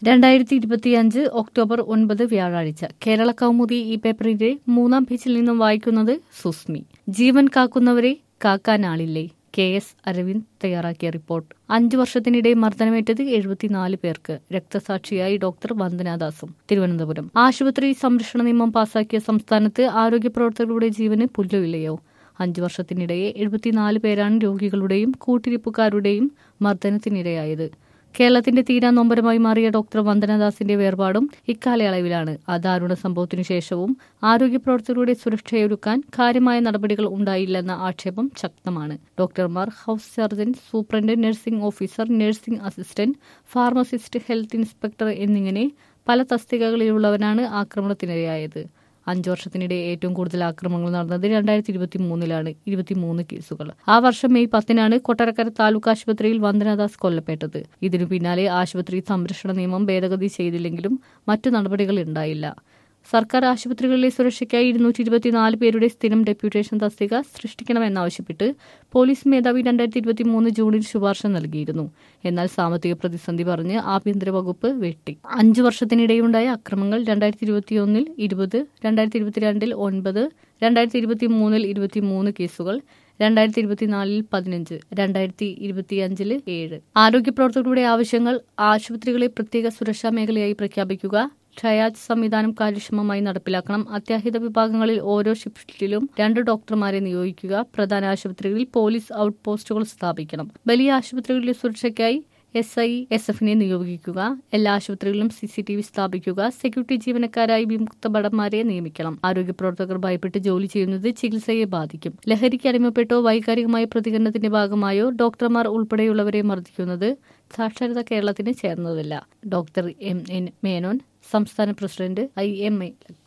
രണ്ടായിരത്തി ഇരുപത്തിയഞ്ച് ഒക്ടോബർ ഒൻപത് വ്യാഴാഴ്ച കേരള കൗമുദി ഈ പേപ്പറിന്റെ മൂന്നാം പേജിൽ നിന്നും വായിക്കുന്നത് സുസ്മി ജീവൻ കാക്കുന്നവരെ കാക്കാനാളില്ലേ കെ എസ് അരവിന്ദ് തയ്യാറാക്കിയ റിപ്പോർട്ട് അഞ്ചു വർഷത്തിനിടെ മർദ്ദനമേറ്റത് എഴുപത്തിനാല് പേർക്ക് രക്തസാക്ഷിയായി ഡോക്ടർ വന്ദനാദാസും തിരുവനന്തപുരം ആശുപത്രി സംരക്ഷണ നിയമം പാസാക്കിയ സംസ്ഥാനത്ത് ആരോഗ്യ പ്രവർത്തകരുടെ ജീവന് പുല്ലുമില്ലയോ അഞ്ചു വർഷത്തിനിടെ എഴുപത്തിനാല് പേരാണ് രോഗികളുടെയും കൂട്ടിരിപ്പുകാരുടെയും മർദ്ദനത്തിനിരയായത് കേരളത്തിന്റെ തീരാ നൊമ്പരമായി മാറിയ ഡോക്ടർ വന്ദനദാസിന്റെ വേർപാടും ഇക്കാലയളവിലാണ് ആ ദാരുണ സംഭവത്തിനു ശേഷവും ആരോഗ്യ പ്രവർത്തകരുടെ സുരക്ഷയൊരുക്കാൻ കാര്യമായ നടപടികൾ ഉണ്ടായില്ലെന്ന ആക്ഷേപം ശക്തമാണ് ഡോക്ടർമാർ house surgeon superintendent nursing officer nursing assistant pharmacist health inspector എന്നിങ്ങനെ പല തസ്തികകളിലുള്ളവരാണ് ആക്രമണത്തിനിരയായത് അഞ്ചു വർഷത്തിനിടെ ഏറ്റവും കൂടുതൽ ആക്രമണങ്ങൾ നടന്നത് രണ്ടായിരത്തി ഇരുപത്തി മൂന്നിലാണ് ഇരുപത്തിമൂന്ന് കേസുകൾ ആ വർഷം മെയ് പത്തിനാണ് കൊട്ടാരക്കര താലൂക്ക് ആശുപത്രിയിൽ വന്ദനദാസ് കൊല്ലപ്പെട്ടത് ഇതിനു പിന്നാലെ ആശുപത്രി സംരക്ഷണ നിയമം ഭേദഗതി ചെയ്തില്ലെങ്കിലും മറ്റു നടപടികൾ ഉണ്ടായില്ല സർക്കാർ ആശുപത്രികളിലെ സുരക്ഷയ്ക്കായി ഇരുന്നൂറ്റി ഇരുപത്തിനാല് പേരുടെ സ്ഥിരം ഡെപ്യൂട്ടേഷൻ തസ്തിക സൃഷ്ടിക്കണമെന്നാവശ്യപ്പെട്ട് പോലീസ് മേധാവി രണ്ടായിരത്തി ഇരുപത്തി മൂന്ന് ജൂണിൽ ശുപാർശ നൽകിയിരുന്നു എന്നാൽ സാമ്പത്തിക പ്രതിസന്ധി പറഞ്ഞ് ആഭ്യന്തര വകുപ്പ് വെട്ടി അഞ്ചു വർഷത്തിനിടെയുണ്ടായ അക്രമങ്ങൾ രണ്ടായിരത്തി ഇരുപത്തിയൊന്നിൽ ഇരുപത് രണ്ടായിരത്തി ഇരുപത്തിരണ്ടിൽ ഒൻപത് രണ്ടായിരത്തി ഇരുപത്തി മൂന്നിൽ ഇരുപത്തിമൂന്ന് കേസുകൾ രണ്ടായിരത്തി ഇരുപത്തിനാലിൽ പതിനഞ്ച് രണ്ടായിരത്തി ഇരുപത്തിയഞ്ചില് ഏഴ് ആരോഗ്യ പ്രവർത്തകരുടെ ആവശ്യങ്ങൾ ആശുപത്രികളെ പ്രത്യേക സുരക്ഷാ മേഖലയായി പ്രഖ്യാപിക്കുക ട്രയാജ് സംവിധാനം കാര്യക്ഷമമായി നടപ്പിലാക്കണം അത്യാഹിത വിഭാഗങ്ങളിൽ ഓരോ ഷിഫ്റ്റിലും രണ്ട് ഡോക്ടർമാരെ നിയോഗിക്കുക പ്രധാന ആശുപത്രികളിൽ പോലീസ് ഔട്ട് പോസ്റ്റുകൾ സ്ഥാപിക്കണം വലിയ ആശുപത്രികളിലെ സുരക്ഷയ്ക്കായി എസ് ഐ എസ് എഫിനെ നിയോഗിക്കുക എല്ലാ ആശുപത്രികളിലും സി സി ടി വി സ്ഥാപിക്കുക സെക്യൂരിറ്റി ജീവനക്കാരായി വിമുക്ത ഭടന്മാരെ നിയമിക്കണം ആരോഗ്യ പ്രവർത്തകർ ഭയപ്പെട്ട് ജോലി ചെയ്യുന്നത് ചികിത്സയെ ബാധിക്കും ലഹരിക്ക് അടിമപ്പെട്ടോ വൈകാരികമായ പ്രതികരണത്തിന്റെ ഭാഗമായോ ഡോക്ടർമാർ ഉൾപ്പെടെയുള്ളവരെ മർദ്ദിക്കുന്നത് സാക്ഷരത കേരളത്തിന് ചേർന്നതല്ല ഡോക്ടർ എം എൻ മേനോൻ സംസ്ഥാന പ്രസിഡന്റ് ഐ എം എ